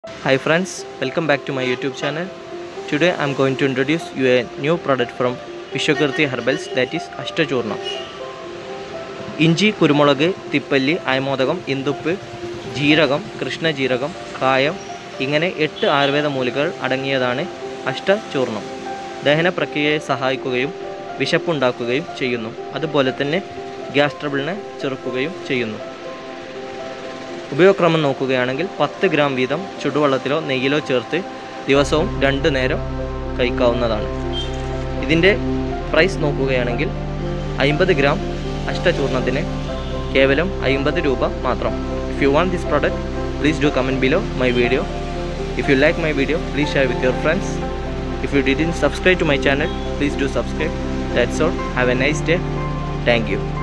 Hi friends, welcome back to my YouTube channel. Today I am going to introduce you a new product from Vishwakirti Herbals that is Ashtachurna. ഇഞ്ചി കുരുമുളക് തിപ്പല്ലി അയമോദകം ഇന്ദുപ്പ് ജീരകം കൃഷ്ണജീരകം കായം ഇങ്ങനെ എട്ട് ആയുർവേദ മൂലികകൾ അടങ്ങിയതാണ് അഷ്ടചൂർണം ദഹന പ്രക്രിയയെ സഹായിക്കുകയും വിശപ്പുണ്ടാക്കുകയും ചെയ്യുന്നു അതുപോലെ തന്നെ ഗ്യാസ് ട്രബിളിനെ ചെറുക്കുകയും ചെയ്യുന്നു ഉപയോഗക്രമം നോക്കുകയാണെങ്കിൽ പത്ത് ഗ്രാം വീതം ചുടുവെള്ളത്തിലോ നെയ്യിലോ ചേർത്ത് ദിവസവും രണ്ട് നേരം കഴിക്കാവുന്നതാണ് ഇതിൻ്റെ പ്രൈസ് നോക്കുകയാണെങ്കിൽ അമ്പത് ഗ്രാം അഷ്ടചൂർണത്തിന് കേവലം അമ്പത് രൂപ മാത്രം if you want this product please do comment below my video if you like my video please share with your friends if you didn't subscribe to my channel please do subscribe that's all have a nice day thank U